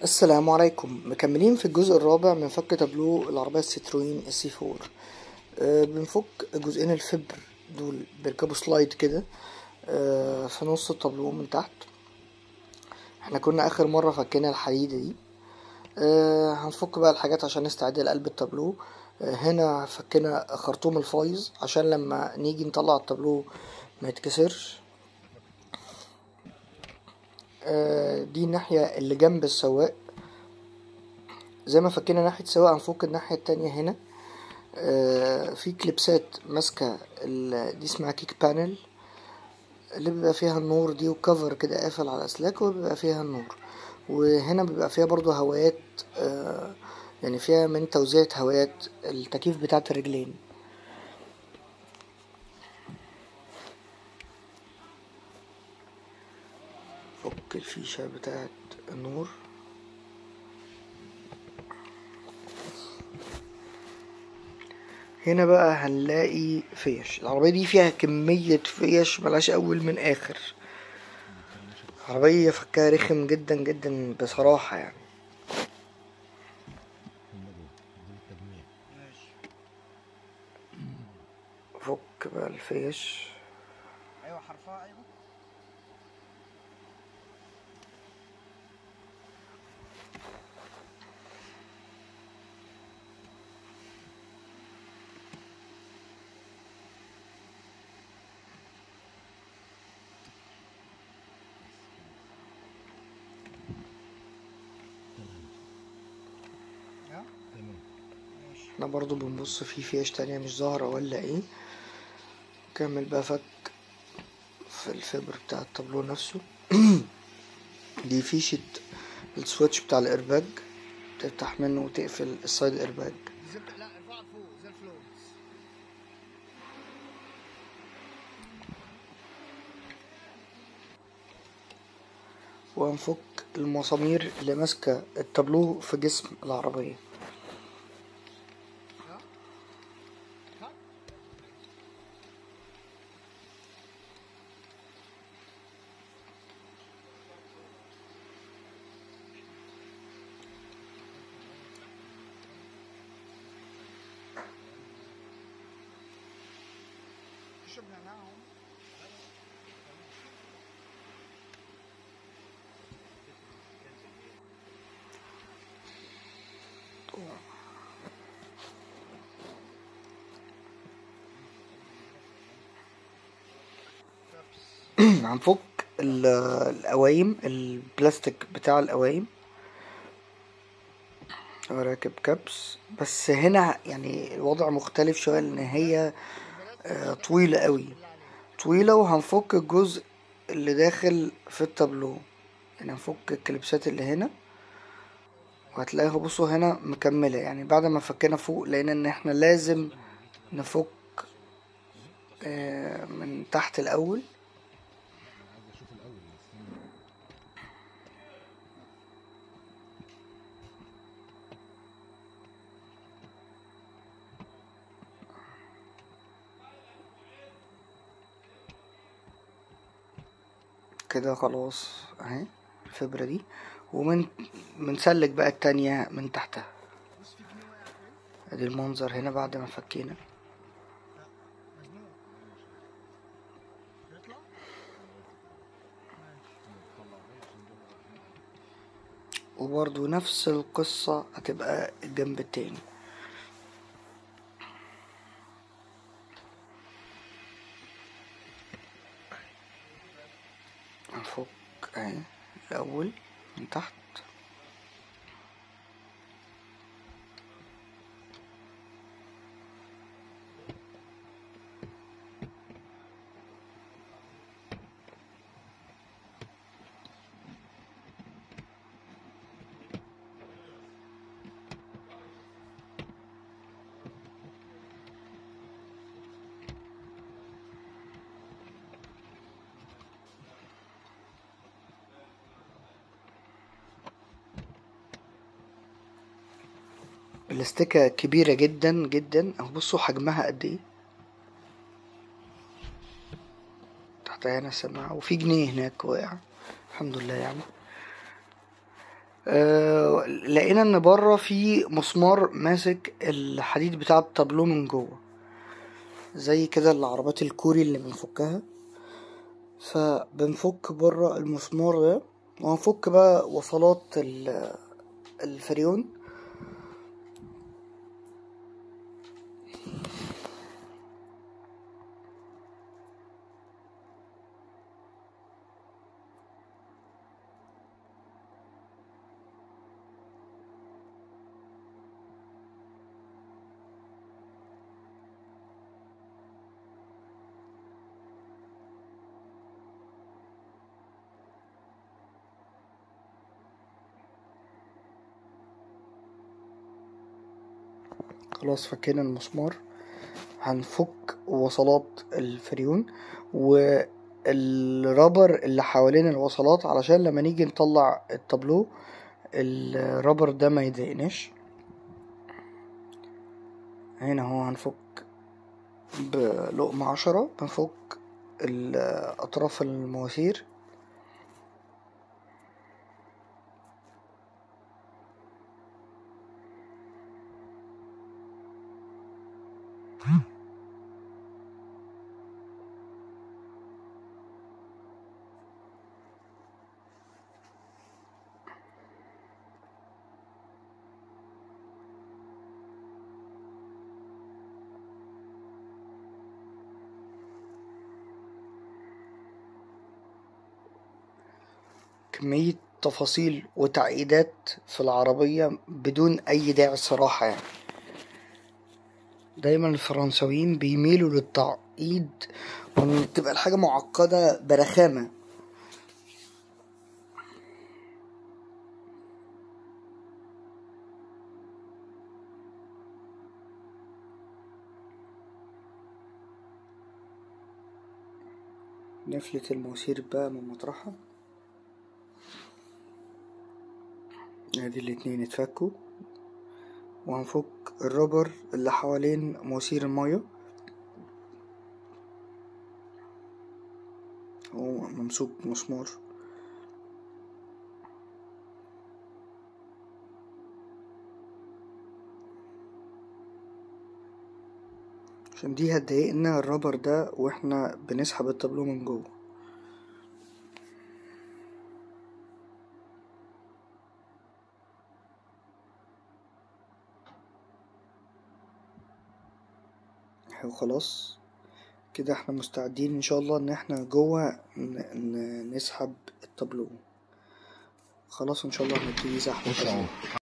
السلام عليكم مكملين في الجزء الرابع من فك تابلو العربية الستروين السي فور أه بنفك جزئين الفبر دول بيركبوا سلايد كده أه في نص التابلو من تحت احنا كنا اخر مرة فكينا الحديدة دي أه هنفك بقى الحاجات عشان نستعد لقلب التابلو أه هنا فكنا خرطوم الفايز عشان لما نيجي نطلع التابلو ما يتكسرش دي الناحية اللي جنب السواق زي ما فكينا ناحية السواق هنفك الناحية التانية هنا في كليبسات ماسكة دي اسمها كيك بانل اللي بيبقى فيها النور دي وكفر كده قافل على الأسلاك وبيبقى فيها النور وهنا بيبقى فيها برضو هوايات يعني فيها من توزيعة هوايات التكييف بتاعة الرجلين فك الفيشة بتاعت النور هنا بقى هنلاقي فيش العربية دي فيها كمية فيش ملهاش أول من آخر عربية فكها رخم جدا جدا بصراحة يعني فك بقى الفيش ايوه حرفها ايوه ها؟ ماشي احنا برضو بنبص في فيش تانية مش ظاهرة ولا ايه كمل بقى فك في الفبر بتاع التابلو نفسه دي فيشة السويتش بتاع الايرباج تفتح منه وتقفل السايد ايرباج زي لا ارفعها لفوق زي الفلورس وهنفك المسامير اللي ماسكة التابلو في جسم العربية ها؟ ها؟ تشرب نعناع اهو هنفك ال- القوايم البلاستيك بتاع القوايم راكب كبس بس هنا يعني الوضع مختلف شوية لان هي آه، طويلة قوي طويلة وهنفك الجزء اللي داخل في التابلو يعني هنفك الكليبسات اللي هنا وهتلاقيها بصوا هنا مكملة يعني بعد ما فكينا فوق لقينا ان احنا لازم نفك آه، من تحت الاول كده خلاص اهي الفبرة دي ومن بنسلك بقى التانية من تحتها ادي المنظر هنا بعد ما فكينا مزنوق يطلع وبرضو نفس القصة هتبقى الجنب التاني هنفك اهي الأول من تحت الاستيكة كبيرة جدا جدا اهو بصوا حجمها قد ايه تحتها هنا سماعة وفي جنيه هناك واقع الحمد لله يعني آه اه لقينا ان بره في مسمار ماسك الحديد بتاع التابلو من جوه زي كده العربات الكوري اللي بنفكها فبنفك بره المسمار ده وهنفك بقى وصلات ال- الفريون خلاص فكينا المسمار هنفك وصلات الفريون والرابر اللي حوالين الوصلات علشان لما نيجي نطلع التابلو الرابر ده ما يضايقناش هنا هو هنفك بلقمة عشرة بنفك ال- أطراف المواسير كمية تفاصيل وتعقيدات في العربية بدون أي داعي الصراحة يعني دايما الفرنساويين بيميلوا للتعقيد وإن تبقى الحاجة معقدة برخامة نفلت المواسير بقى من مطرحها ادي الاتنين اتفكوا وهنفك الرابر اللي حوالين مواسير المية هو ممسوك بمسمار عشان دي هتضايقنا الرابر ده واحنا بنسحب التابلو من جوه وخلاص كده احنا مستعدين ان شاء الله ان احنا جوه ن- ن- نسحب التابلو خلاص ان شاء الله هنبتدي سحب التابلو